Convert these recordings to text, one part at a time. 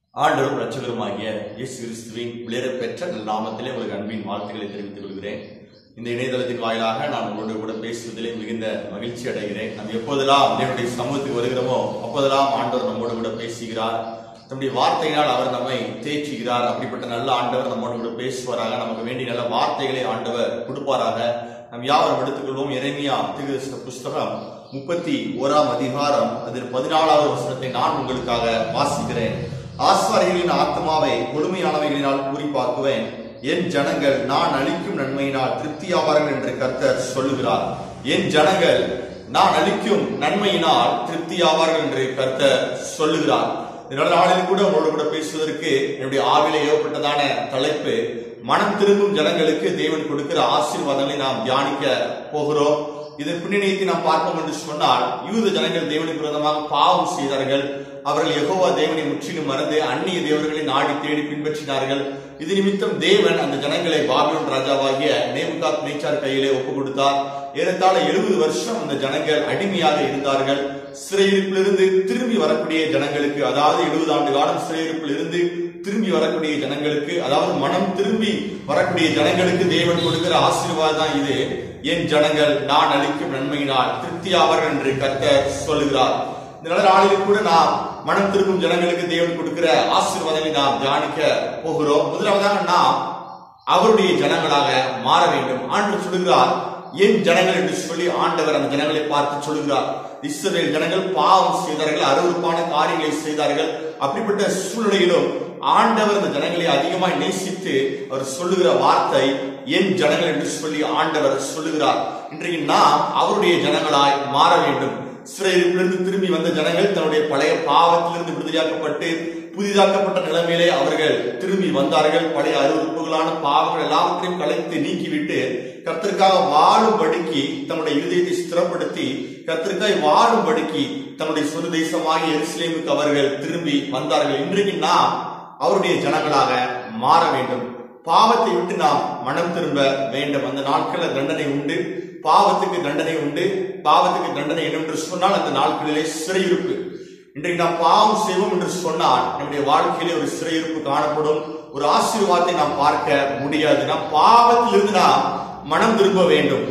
ஆண்டவரும் ரட்சகருமாகிய இயேசு கிறிஸ்துவின் விளையரப் பெற்ற நல்ல நாமத்திலே உங்களுக்கு அன்பின் வாழ்த்துக்களை தெரிவித்துக் கொள்கிறேன் இந்த இணையதளத்தின் வாயிலாக நான் உங்களோடு கூட பேசுவதிலே மிகுந்த மகிழ்ச்சி அடைகிறேன் நம்ம எப்போதெல்லாம் தேவனுடைய சமூகத்துக்கு வருகிறோமோ அப்போதெல்லாம் ஆண்டவர் நம்மோடு கூட பேசுகிறார் தம்முடைய வார்த்தையினால் அவர் நம்மை தேற்றுகிறார் அப்படிப்பட்ட நல்ல ஆண்டவர் நம்மோடு கூட பேசுவாராக நமக்கு வேண்டிய நல்ல வார்த்தைகளை ஆண்டவர் கொடுப்பாராக நம் யாவரும் எடுத்துக்கொள்வோம் எரேமியா திருகிருஷ்ண புஸ்தகம் முப்பத்தி ஓராம் அதிகாரம் அதில் பதினாலாவது வசனத்தை நான் உங்களுக்காக வாசிக்கிறேன் ஆஸ்வாரிகளின் ஆத்மாவை கொடுமையானவைகளினால் குறிப்பாக்குவேன் என் ஜனங்கள் நான் அளிக்கும் நன்மையினால் திருப்தியாவார்கள் என்று கர்த்தர் சொல்லுகிறார் என் ஜனங்கள் நான் அளிக்கும் நன்மையினால் திருப்தியாவார்கள் என்று கர்த்தர் சொல்லுகிறார் இதனால நாளில் கூட உங்களோடு கூட பேசுவதற்கு என்னுடைய ஆவிலே ஏவப்பட்டதான தலைப்பு மனம் திரும்பும் ஜனங்களுக்கு தேவன் கொடுக்கிற ஆசீர்வாதங்களை நாம் தியானிக்க போகிறோம் இதன் பின்னணியத்தை நாம் பார்ப்போம் என்று சொன்னால் யூத ஜனங்கள் தேவனுக்கு விரோதமாக பாவம் செய்தார்கள் அவர்கள் யெகோவா தேவனை முற்றிலும் மறந்து அந்நிய தேவர்களை நாடி தேடி பின்பற்றினார்கள் இது நிமித்தம் தேவன் அந்த ஜனங்களை பாபிலோன் ராஜாவாகிய நேபுகாத் நேச்சார் கையிலே ஒப்பு கொடுத்தார் ஏறத்தாழ எழுபது வருஷம் அந்த ஜனங்கள் அடிமையாக இருந்தார்கள் சிறையிருப்பிலிருந்து திரும்பி வரக்கூடிய ஜனங்களுக்கு அதாவது எழுபது ஆண்டு காலம் சிறையிருப்பில் இருந்து திரும்பி வரக்கூடிய ஜனங்களுக்கு அதாவது மனம் திரும்பி வரக்கூடிய ஜனங்களுக்கு தேவன் கொடுக்கிற ஆசீர்வாதம் தான் இது என் ஜனங்கள் நான் அளிக்கும் நன்மையினால் திருப்தியாவார்கள் என்று கர்த்தர் சொல்லுகிறார் இந்த நல்ல நாளில் கூட நாம் மனம் திரும்பும் ஜனங்களுக்கு தேவன் கொடுக்கிற ஆசீர்வாதங்களை நாம் தியானிக்க போகிறோம் முதலாவதாக நாம் அவருடைய ஜனங்களாக மாற வேண்டும் ஆண்டு சொல்லுகிறார் என் ஜனங்கள் என்று சொல்லி ஆண்டவர் அந்த ஜனங்களை பார்த்து சொல்லுகிறார் இஸ்ரவேல் ஜனங்கள் பாவம் செய்தார்கள் அருவருப்பான காரியங்களை செய்தார்கள் அப்படிப்பட்ட சூழ்நிலையிலும் ஆண்டவர் அந்த ஜனங்களை அதிகமாய் நேசித்து அவர் சொல்லுகிற வார்த்தை என் ஜனங்கள் என்று சொல்லி ஆண்டவர் சொல்லுகிறார் இன்றைக்கு நாம் அவருடைய ஜனங்களாய் மாற வேண்டும் சிறையிலிருந்து திரும்பி வந்த ஜனங்கள் தன்னுடைய பழைய பாவத்திலிருந்து விடுதலையாக்கப்பட்டு புதிதாக்கப்பட்ட நிலைமையிலே அவர்கள் திரும்பி வந்தார்கள் பழைய அருவறுப்புகளான பாவங்கள் எல்லாவற்றையும் கலைத்து நீக்கிவிட்டு கர்த்தருக்காக வாழும்படிக்கு தன்னுடைய இருதயத்தை ஸ்திரப்படுத்தி கர்த்தருக்காய் வாழும்படிக்கு தன்னுடைய சொந்த தேசமாகிய எருசலேமுக்கு அவர்கள் திரும்பி வந்தார்கள் இன்றைக்கு நாம் அவருடைய ஜனங்களாக மாற வேண்டும் பாவத்தை விட்டு நாம் மனம் திரும்ப வேண்டும் அந்த நாட்களில் தண்டனை உண்டு பாவத்துக்கு தண்டனை உண்டு பாவத்துக்கு தண்டனை என்று சொன்னால் அந்த நாட்களிலே சிறையிருப்பு இன்றைக்கு நாம் பாவம் செய்வோம் என்று சொன்னால் நம்முடைய வாழ்க்கையிலே ஒரு சிறையிருப்பு காணப்படும் ஒரு ஆசீர்வாதத்தை நாம் பார்க்க முடியாது நாம் பாவத்திலிருந்து நாம் மனம் திரும்ப வேண்டும்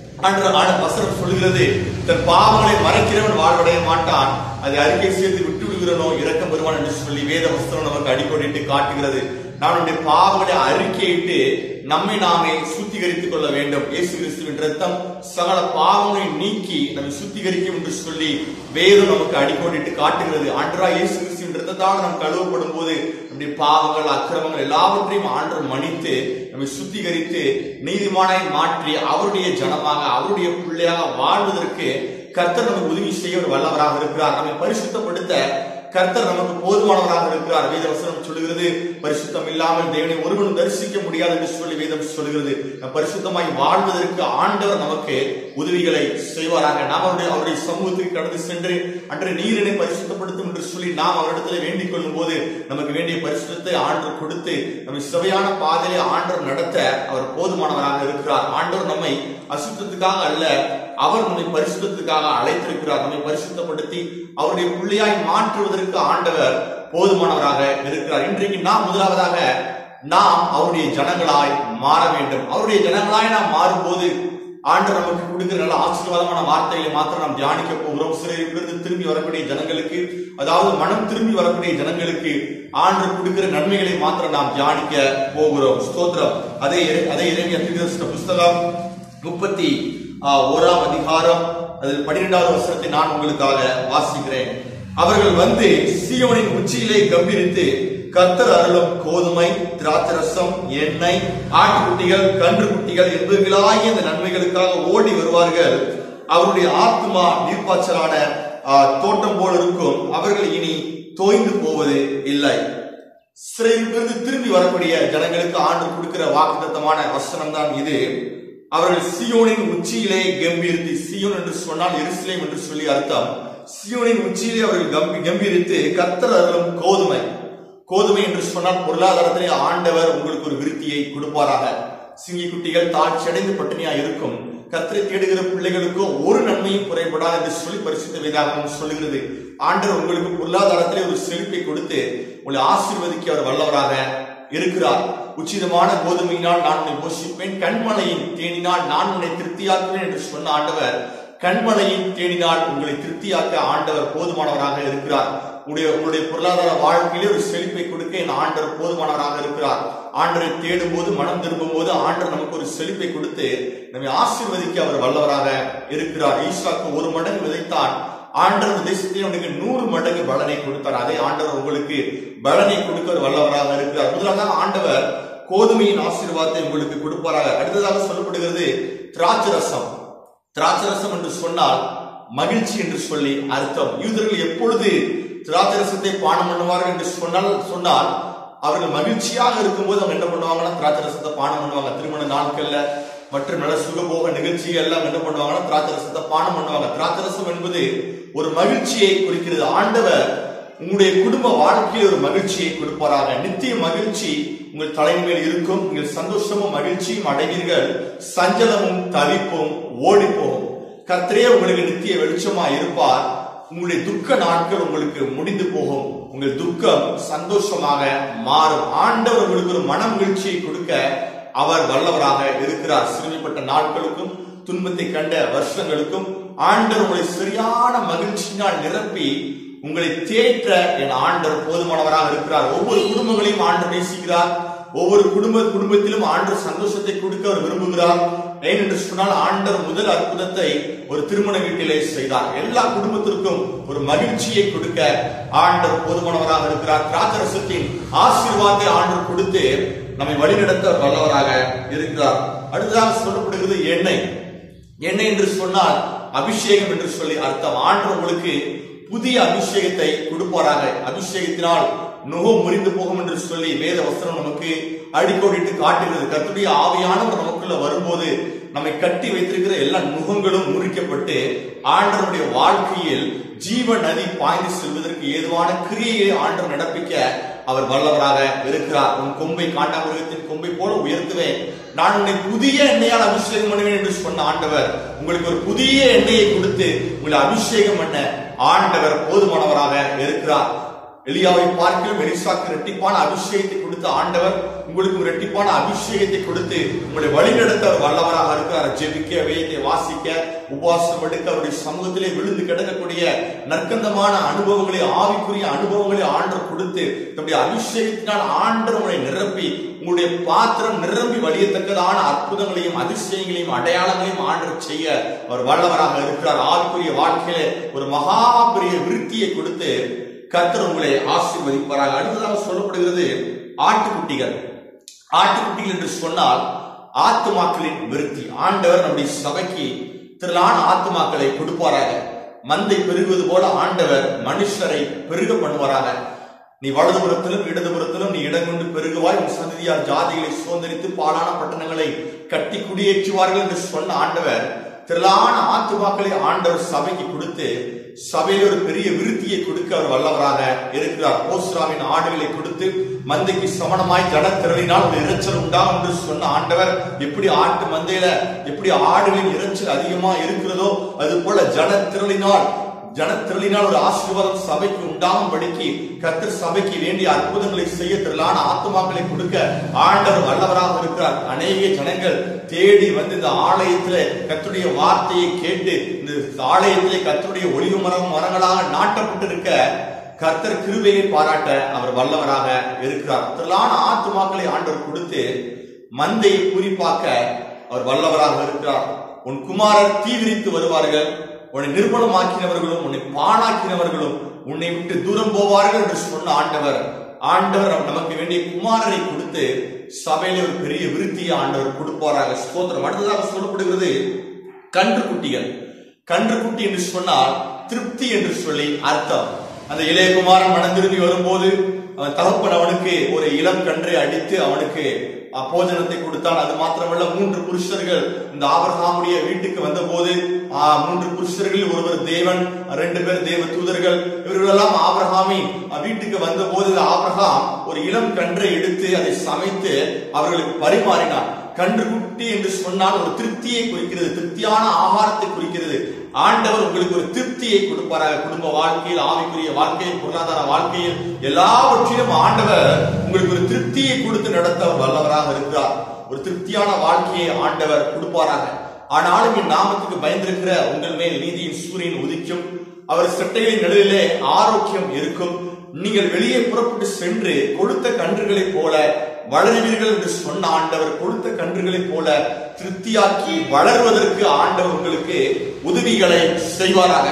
ஆண்டு வசனம் சொல்கிறது தன் பாவங்களை மறைக்கிறவன் வாழ்வடைய மாட்டான் அதை அறிக்கை செய்து விட்டு விடுகிறனோ இரக்கம் பெறுவான் என்று சொல்லி வேத வஸ்திரம் நமக்கு அடிக்கோடிட்டு காட்டுகிறது நம்முடைய பாவங்களை அறிக்கையிட்டு நம்மை நாமே சுத்திகரித்துக் கொள்ள வேண்டும் இயேசு கிறிஸ்துவின் ரத்தம் சகல பாவங்களை நீக்கி நம்மை சுத்திகரிக்கும் என்று சொல்லி வேதம் நமக்கு அடிக்கோடிட்டு காட்டுகிறது ஆண்டரா இயேசு கிறிஸ்துவின் ரத்தத்தால் நாம் கழுவப்படும் போது நம்முடைய பாவங்கள் அக்கிரமங்கள் எல்லாவற்றையும் ஆண்டு மன்னித்து நம்மை சுத்திகரித்து நீதிமானாய் மாற்றி அவருடைய ஜனமாக அவருடைய பிள்ளையாக வாழ்வதற்கு கர்த்தர் நமக்கு உதவி செய்ய ஒரு வல்லவராக இருக்கிறார் நம்மை பரிசுத்தப்படுத்த கர்த்தர் நமக்கு போதுமானவராக இருக்கிறார் வேத வசனம் சொல்லுகிறது பரிசுத்தம் இல்லாமல் தேவனை ஒருவனும் தரிசிக்க முடியாது என்று சொல்லி வேதம் சொல்லுகிறது நம் பரிசுத்தமாய் வாழ்வதற்கு ஆண்டவர் நமக்கு உதவிகளை செய்வாராக நாம் அவருடைய அவருடைய சமூகத்துக்கு கடந்து சென்று அன்று நீரினை பரிசுத்தப்படுத்தும் என்று சொல்லி நாம் அவரிடத்தில் வேண்டிக் கொள்ளும் போது நமக்கு வேண்டிய பரிசுத்தத்தை ஆண்டு கொடுத்து நம்மை சுவையான பாதையை ஆண்டவர் நடத்த அவர் போதுமானவராக இருக்கிறார் ஆண்டவர் நம்மை அசுத்தத்துக்காக அல்ல அவர் நம்மை பரிசுத்தத்துக்காக அழைத்திருக்கிறார் நம்மை பரிசுத்தப்படுத்தி அவருடைய பிள்ளையாய் மாற்றுவதற்கு ஆண்டவர் போதுமானவராக இருக்கிறார் இன்றைக்கு நாம் முதலாவதாக நாம் அவருடைய ஜனங்களாய் மாற வேண்டும் அவருடைய ஜனங்களாய் நாம் மாறும்போது ஆண்டவர் நமக்கு கொடுக்கிற நல்ல ஆசீர்வாதமான வார்த்தைகளை மாத்திரம் நாம் தியானிக்க போகிறோம் சிறையிலிருந்து திரும்பி வரக்கூடிய ஜனங்களுக்கு அதாவது மனம் திரும்பி வரக்கூடிய ஜனங்களுக்கு ஆண்டு கொடுக்கிற நன்மைகளை மாத்திரம் நாம் தியானிக்க போகிறோம் ஸ்தோத்திரம் அதே அதே இளைஞர் திருகிருஷ்ண புஸ்தகம் முப்பத்தி ஓராம் அதிகாரம் அதில் பன்னிரெண்டாவது வசனத்தை நான் உங்களுக்காக வாசிக்கிறேன் அவர்கள் வந்து சீவனின் உச்சியிலே கம்பீரித்து கத்தர் அருளும் கோதுமை திராட்சரசம் எண்ணெய் ஆட்டுக்குட்டிகள் கன்று குட்டிகள் என்பவர்களாகிய இந்த நன்மைகளுக்காக ஓடி வருவார்கள் அவருடைய ஆத்மா நீர்ப்பாய்ச்சலான தோட்டம் போல இருக்கும் அவர்கள் இனி தோய்ந்து போவது இல்லை சிறையிலிருந்து திரும்பி வரக்கூடிய ஜனங்களுக்கு ஆண்டு கொடுக்கிற வாக்குத்தத்தமான வசனம் தான் இது அவர்கள் சியோனின் உச்சியிலே கம்பீரித்து சியோன் என்று சொன்னால் எருசலேம் என்று சொல்லி அர்த்தம் சியோனின் உச்சியிலே அவர்கள் கம்பி கம்பீரித்து கத்தர் அருளும் கோதுமை கோதுமை என்று சொன்னால் பொருளாதாரத்திலே ஆண்டவர் உங்களுக்கு ஒரு விருத்தியை கொடுப்பாராக சிங்கி குட்டிகள் தாழ்ச்சியடைந்து பட்டினியா இருக்கும் கத்தரை தேடுகிற பிள்ளைகளுக்கோ ஒரு நன்மையும் குறைபடாது என்று சொல்லி பரிசுத்த வேதாகம் சொல்லுகிறது ஆண்டவர் உங்களுக்கு பொருளாதாரத்திலே ஒரு செழிப்பை கொடுத்து உங்களை ஆசீர்வதிக்க அவர் வல்லவராக இருக்கிறார் உச்சிதமான கோதுமையினால் நான் உன்னை போஷிப்பேன் கண்மலையின் தேனினால் நான் உன்னை திருப்தியாக்குவேன் என்று சொன்ன ஆண்டவர் கண்மலையின் தேனினால் உங்களை திருப்தியாக்க ஆண்டவர் போதுமானவராக இருக்கிறார் உங்களுடைய உங்களுடைய பொருளாதார வாழ்க்கையிலே ஒரு செழிப்பை கொடுக்க என் ஆண்டவர் போதுமானவராக இருக்கிறார் ஆண்டரை தேடும் போது மனம் திரும்பும் போது ஆண்டவர் நமக்கு ஒரு செழிப்பை கொடுத்து நம்மை ஆசீர்வதிக்க அவர் வல்லவராக இருக்கிறார் ஈசாக்கு ஒரு மடங்கு விதைத்தான் ஆண்டவர் தேசத்தில் அவனுக்கு நூறு மடங்கு பலனை கொடுத்தார் அதே ஆண்டவர் உங்களுக்கு பலனை கொடுக்க ஒரு வல்லவராக இருக்கிறார் முதலாக ஆண்டவர் கோதுமையின் ஆசீர்வாதத்தை உங்களுக்கு கொடுப்பாராக அடுத்ததாக சொல்லப்படுகிறது திராட்சரசம் திராட்சரசம் என்று சொன்னால் மகிழ்ச்சி என்று சொல்லி அர்த்தம் யூதர்கள் எப்பொழுது திராட்சரசத்தை பானம் பண்ணுவார்கள் என்று சொன்னால் சொன்னால் அவர்கள் மகிழ்ச்சியாக இருக்கும்போது அவங்க என்ன பண்ணுவாங்கன்னா திராட்சரசத்தை பானம் பண்ணுவாங்க திருமண நாட்கள்ல மற்றும் நல்ல சுகபோக நிகழ்ச்சிகள் எல்லாம் என்ன பண்ணுவாங்கன்னா திராட்சரசத்தை பானம் பண்ணுவாங்க திராட்சரசம் என்பது ஒரு மகிழ்ச்சியை குறிக்கிறது ஆண்டவர் உங்களுடைய குடும்ப வாழ்க்கையில் ஒரு மகிழ்ச்சியை கொடுப்பாராக நித்திய மகிழ்ச்சி உங்கள் தலைமையில் இருக்கும் நீங்கள் சந்தோஷமும் மகிழ்ச்சியும் அடைவீர்கள் சஞ்சலமும் தவிப்பும் ஓடி போகும் கர்த்தரே உங்களுக்கு நித்திய வெளிச்சமா இருப்பார் உங்களுடைய துக்க நாட்கள் உங்களுக்கு முடிந்து போகும் உங்கள் துக்கம் சந்தோஷமாக மாறும் ஆண்டவர் உங்களுக்கு ஒரு மன மகிழ்ச்சியை கொடுக்க அவர் வல்லவராக இருக்கிறார் சிறுமிப்பட்ட நாட்களுக்கும் துன்பத்தை கண்ட வருஷங்களுக்கும் ஆண்டவர் உங்களை சரியான மகிழ்ச்சியினால் நிரப்பி உங்களை தேற்ற என் ஆண்டவர் போதுமானவராக இருக்கிறார் ஒவ்வொரு குடும்பங்களையும் ஆண்டவர் நேசிக்கிறார் ஒவ்வொரு குடும்ப குடும்பத்திலும் ஆண்டவர் சந்தோஷத்தை கொடுக்க அவர் விரும்புகிறார் ஏன் என்று சொன்னால் ஆண்டவர் முதல் அற்புதத்தை ஒரு திருமண வீட்டிலே செய்தார் எல்லா குடும்பத்திற்கும் ஒரு மகிழ்ச்சியை கொடுக்க ஆண்டவர் போதுமானவராக இருக்கிறார் திராட்சரசத்தின் ஆசீர்வாதத்தை ஆண்டவர் கொடுத்து நம்மை வழிநடத்த வல்லவராக இருக்கிறார் அடுத்ததாக சொல்லப்படுகிறது எண்ணெய் எண்ணெய் என்று சொன்னால் அபிஷேகம் என்று சொல்லி அர்த்தம் ஆண்டவர் உங்களுக்கு புதிய அபிஷேகத்தை கொடுப்பாராக அபிஷேகத்தினால் நுகம் முறிந்து போகும் என்று சொல்லி வேத வஸ்திரம் நமக்கு அடிக்கோடிட்டு காட்டுகிறது கர்த்தருடைய ஆவியானவர் நமக்குள்ள வரும்போது நம்மை கட்டி வைத்திருக்கிற எல்லா நுகங்களும் முறிக்கப்பட்டு ஆண்டவருடைய வாழ்க்கையில் ஜீவ நதி பாய்ந்து செல்வதற்கு ஏதுவான கிரியையை ஆண்டவர் நடப்பிக்க அவர் வல்லவராக இருக்கிறார் உன் கொம்பை காண்டாமிருகத்தின் கொம்பை போல உயர்த்துவேன் நான் உன்னை புதிய எண்ணெயால் அபிஷேகம் பண்ணுவேன் என்று சொன்ன ஆண்டவர் உங்களுக்கு ஒரு புதிய எண்ணெயை கொடுத்து உங்களை அபிஷேகம் பண்ண ஆண்டவர் போதுமானவராக இருக்கிறார் எலியாவை பார்க்கலும் எலிசாக்கு இரட்டிப்பான அபிஷேகத்தை கொடுத்த ஆண்டவர் உங்களுக்கு ஒரு இரட்டிப்பான அபிஷேகத்தை கொடுத்து உங்களை வழிநடத்த அவர் வல்லவராக இருக்கிறார் ஜெபிக்க வேதத்தை வாசிக்க உபவாசம் எடுக்க அவருடைய சமூகத்திலே விழுந்து கிடக்கக்கூடிய நற்கந்தமான அனுபவங்களை ஆவிக்குரிய அனுபவங்களை ஆண்டவர் கொடுத்து தம்முடைய அபிஷேகத்தினால் ஆண்டவர் உங்களை நிரப்பி உங்களுடைய பாத்திரம் நிரம்பி வழியத்தக்கதான அற்புதங்களையும் அதிசயங்களையும் அடையாளங்களையும் ஆண்டவர் செய்ய அவர் வல்லவராக இருக்கிறார் ஆவிக்குரிய வாழ்க்கையிலே ஒரு மகா பெரிய விருத்தியை கொடுத்து கர்த்தர் உங்களை ஆசீர்வதிப்பாராக அடுத்ததாக சொல்லப்படுகிறது ஆட்டுக்குட்டிகள் ஆட்டுக்குட்டிகள் என்று சொன்னால் ஆத்துமாக்களின் விருத்தி ஆண்டவர் நம்முடைய சபைக்கு திரளான ஆத்துமாக்களை கொடுப்பாராக மந்தை பெருகுவது போல ஆண்டவர் மனுஷரை பெருக பண்ணுவாராக நீ வலதுபுறத்திலும் இடதுபுறத்திலும் நீ இடங்கொண்டு பெருகுவாய் உன் சந்ததியார் ஜாதிகளை சுதந்திரித்து பாலான பட்டணங்களை கட்டி குடியேற்றுவார்கள் என்று சொன்ன ஆண்டவர் திரளான ஆத்துமாக்களை ஆண்டவர் சபைக்கு கொடுத்து சபையில் ஒரு பெரிய விருத்தியை கொடுக்க அவர் வல்லவராக இருக்கிறார் ஓஸ்ராவின் ஆடுகளை கொடுத்து மந்தைக்கு சமணமாய் ஜனத்திரளினால் ஒரு இரைச்சல் உண்டாகும் என்று சொன்ன ஆண்டவர் எப்படி ஆட்டு மந்தையில எப்படி ஆடுகளின் இரைச்சல் அதிகமா இருக்கிறதோ அது போல ஜனத்திரளினால் ஜனத்திரளினால் ஒரு ஆசீர்வாதம் சபைக்கு உண்டாகும்படிக்கு கர்த்தர் சபைக்கு வேண்டிய அற்புதங்களை செய்ய திரளான ஆத்துமாக்களை கொடுக்க ஆண்டவர் வல்லவராக இருக்கிறார் அநேக ஜனங்கள் தேடி வந்து இந்த ஆலயத்திலே கர்த்தருடைய வார்த்தையை கேட்டு இந்த ஆலயத்திலே கர்த்தருடைய ஒளிவு மரம் மரங்களாக நாட்டப்பட்டிருக்க கர்த்தர் கிருபையை பாராட்ட அவர் வல்லவராக இருக்கிறார் திரளான ஆத்துமாக்களை ஆண்டவர் கொடுத்து மந்தையை குறிப்பாக்க அவர் வல்லவராக இருக்கிறார் உன் குமாரர் தீவிரித்து வருவார்கள் உன்னை நிர்மலமாக்கினவர்களும் உன்னை பாழாக்கினவர்களும் உன்னை விட்டு தூரம் போவார்கள் என்று சொன்ன ஆண்டவர் ஆண்டவர் நமக்கு வேண்டிய குமாரரை கொடுத்து சபையில ஒரு பெரிய விருத்தியை ஆண்டவர் கொடுப்பாராக ஸ்தோத்திரம் அடுத்ததாக சொல்லப்படுகிறது கன்று குட்டிகள் கன்று குட்டி என்று சொன்னால் திருப்தி என்று சொல்லி அர்த்தம் அந்த இளையகுமாரன் மனம் திரும்பி வரும்போது அவன் தகப்பன் அவனுக்கு ஒரு இளம் கன்றை அடித்து அவனுக்கு போஜனத்தை கொடுத்தான் அது மாத்திரமல்ல மூன்று புருஷர்கள் இந்த ஆபரகாமுடைய வீட்டுக்கு வந்தபோது மூன்று புருஷர்கள் ஒருவர் தேவன் ரெண்டு பேர் தேவ தூதர்கள் இவர்களெல்லாம் ஆபிரகாமின் வீட்டுக்கு வந்தபோது ஆபிரகாம் ஒரு இளம் கன்றை எடுத்து அதை சமைத்து அவர்களுக்கு பரிமாறினார் கன்றுக்குட்டி என்று சொன்னால் ஒரு திருப்தியை குறிக்கிறது திருப்தியான ஆகாரத்தை குறிக்கிறது ஆண்டவர் உங்களுக்கு ஒரு திருப்தியை கொடுப்பாராக குடும்ப வாழ்க்கையில் ஆவிக்குரிய வாழ்க்கையில் பொருளாதார வாழ்க்கையில் எல்லாவற்றிலும் ஆண்டவர் உங்களுக்கு ஒரு திருப்தியை கொடுத்து நடத்த அவர் வல்லவராக இருக்கிறார் ஒரு திருப்தியான வாழ்க்கையை ஆண்டவர் கொடுப்பாராக ஆனாலும் என் நாமத்துக்கு பயந்திருக்கிற உங்கள் மேல் நீதியின் சூரியன் உதிக்கும் அவர் சட்டைகளின் நிழலிலே ஆரோக்கியம் இருக்கும் நீங்கள் வெளியே புறப்பட்டு சென்று கொழுத்த கன்றுகளைப் போல வளருவீர்கள் என்று சொன்ன ஆண்டவர் கொழுத்த கன்றுகளைப் போல திருப்தியாக்கி வளர்வதற்கு ஆண்டவர் உங்களுக்கு உதவிகளை செய்வாராக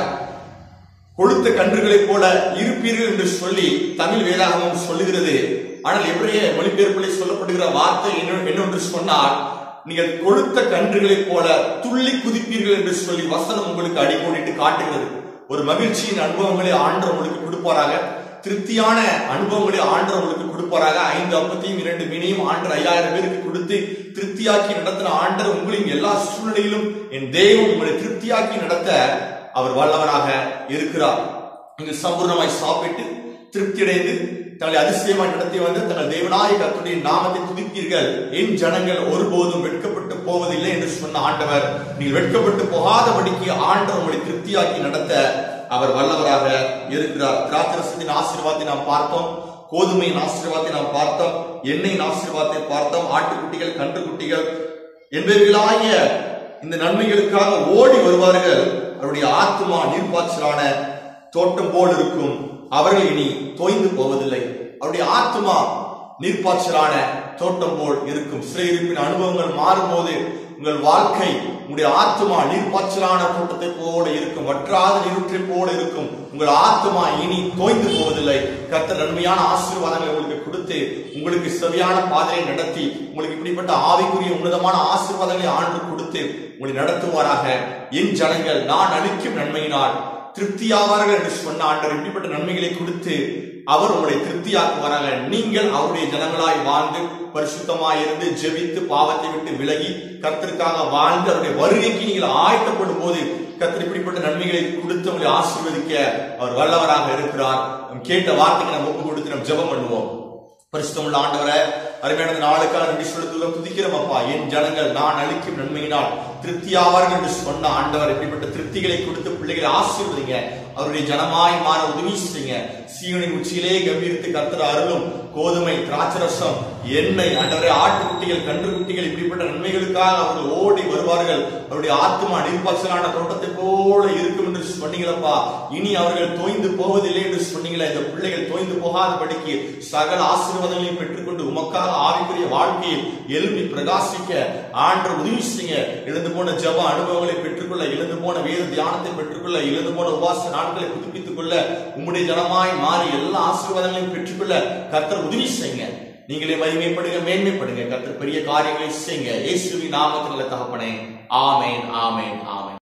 கொழுத்த கன்றுகளைப் போல இருப்பீர்கள் என்று சொல்லி தமிழ் வேதாகமம் சொல்லுகிறது ஆனால் எவரைய மொழிபெயர்ப்பிலே சொல்லப்படுகிற வார்த்தை என்ன என்னென்று சொன்னால் நீங்கள் கொழுத்த கன்றுகளைப் போல துள்ளி குதிப்பீர்கள் என்று சொல்லி வசனம் உங்களுக்கு அடிக்கோடிட்டு காட்டுகிறது ஒரு மகிழ்ச்சியின் அனுபவங்களை ஆண்டவர் உங்களுக்கு கொடுப்பாராக திருப்தியான அனுபவங்களை ஆண்டவர் உங்களுக்கு கொடுப்பாராக ஐந்து ஐம்பத்தையும் இரண்டு மீனையும் ஆண்டர் ஐயாயிரம் பேருக்கு கொடுத்து திருப்தியாக்கி நடத்தின ஆண்டர் உங்களின் எல்லா சூழ்நிலையிலும் என் தெய்வம் உங்களை திருப்தியாக்கி நடத்த அவர் வல்லவராக இருக்கிறார் நீங்கள் சம்பூர்ணமாய் சாப்பிட்டு திருப்தியடைந்து தங்களை அதிசயமாய் நடத்தி வந்து தங்கள் தேவனாய கர்த்தருடைய நாமத்தை துதிப்பீர்கள் என் ஜனங்கள் ஒருபோதும் வெட்கப்பட்டு போவதில்லை என்று சொன்ன ஆண்டவர் நீங்கள் வெட்கப்பட்டு போகாதபடிக்கு ஆண்டவர் உங்களை திருப்தியாக்கி நடத்த அவர் வல்லவராக இருக்கிறார் திராட்சரசத்தின் ஆசீர்வாதத்தை நாம் பார்த்தோம் கோதுமையின் ஆசீர்வாதத்தை நாம் பார்த்தோம் எண்ணெயின் ஆசீர்வாதத்தை பார்த்தோம் ஆட்டுக்குட்டிகள் கன்றுக்குட்டிகள் என்பவைகளாகிய இந்த நன்மைகளுக்காக ஓடி வருவார்கள் அவருடைய ஆத்மா நீர்ப்பாய்ச்சலான தோட்டம் போல் இருக்கும் அவர்கள் இனி தோய்ந்து போவதில்லை அவருடைய ஆத்மா நீர்ப்பாய்ச்சலான தோட்டம் போல் இருக்கும் சிறையிருப்பின் அனுபவங்கள் மாறும்போது உங்கள் வாழ்க்கை உங்களுடைய ஆத்மா நீர்ப்பாய்ச்சலான தோட்டத்தை போல இருக்கும் வற்றாத நீரூற்றை போல இருக்கும் உங்கள் ஆத்மா இனி தோய்ந்து போவதில்லை கர்த்தர் நன்மையான ஆசீர்வாதங்களை உங்களுக்கு கொடுத்து உங்களுக்கு சரியான பாதையை நடத்தி உங்களுக்கு இப்படிப்பட்ட ஆவிக்குரிய உன்னதமான ஆசீர்வாதங்களை ஆண்டு கொடுத்து உங்களை நடத்துவாராக என் ஜனங்கள் நான் அளிக்கும் நன்மையினால் திருப்தியாவார்கள் என்று சொன்ன ஆண்டவர் இப்படிப்பட்ட நன்மைகளை கொடுத்து அவர் உங்களை திருப்தியாக்குவாராக நீங்கள் அவருடைய ஜனங்களாய் வாழ்ந்து பரிசுத்தமாய் இருந்து ஜெபித்து பாவத்தை விட்டு விலகி கர்த்தருக்காக வாழ்ந்து அவருடைய வருகைக்கு நீங்கள் ஆயத்தப்படும் போது கர்த்தர் இப்படிப்பட்ட நன்மைகளை கொடுத்து உங்களை ஆசீர்வதிக்க அவர் வல்லவராக இருக்கிறார் நம் கேட்ட வார்த்தைக்கு நம்ம ஒப்பு கொடுத்து நம்ம ஜெபம் பண்ணுவோம் பரிசுத்தமுள்ள ஆண்டவரை அருமையான நாளுக்காக நன்றி செலுத்துகிறோம் துதிக்கிறோம் அப்பா என் ஜனங்கள் நான் அளிக்கும் நன்மையினால் திருப்தியாவார்கள் என்று சொன்ன ஆண்டவர் இப்படிப்பட்ட திருப்திகளை கொடுத்து பிள்ளைகளை ஆசீர்வதிங்க அவருடைய ஜனமாய் மாற உதவி செய்யுங்க சீவனின் உச்சியிலே கம்பீரித்து கர்த்தர் அருளும் கோதுமை திராட்சரசம் எண்ணெய் ஆண்டவரே ஆட்டுக்குட்டிகள் கன்றுக்குட்டிகள் இப்படிப்பட்ட நன்மைகளுக்காக அவர்கள் ஓடி வருவார்கள் அவருடைய ஆத்மா நீர்ப்பாய்ச்சலான தோட்டத்தை போல இருக்கும் என்று சொன்னீங்களப்பா இனி அவர்கள் தோய்ந்து போவதில்லை என்று சொன்னீங்களே இந்த பிள்ளைகள் தோய்ந்து போகாதபடிக்கு சகல ஆசீர்வாதங்களையும் பெற்றுக்கொண்டு உமக்காக ஆவிக்குரிய வாழ்க்கையில் எழுப்பி பிரகாசிக்க ஆண்டு உதவி செய்யுங்க எழுந்து போன ஜப அனுபவங்களை பெற்றுக்கொள்ள எழுந்து போன வேத தியானத்தை பெற்றுக்கொள்ள எழுந்து போன உபாச நாட்களை புதுப்பித்துக் கொள்ள உம்முடைய ஜனமாய் மாறி எல்லா ஆசீர்வாதங்களையும் பெற்றுக்கொள்ள கர்த்தர் உதவி செய்யுங்க நீங்களே மகிமைப்படுங்க மேன்மைப்படுங்க கர்த்தர் பெரிய காரியங்களை செய்யுங்க இயேசுவின் நாமத்தில் தகப்பனே ஆமேன் ஆமேன் ஆமேன்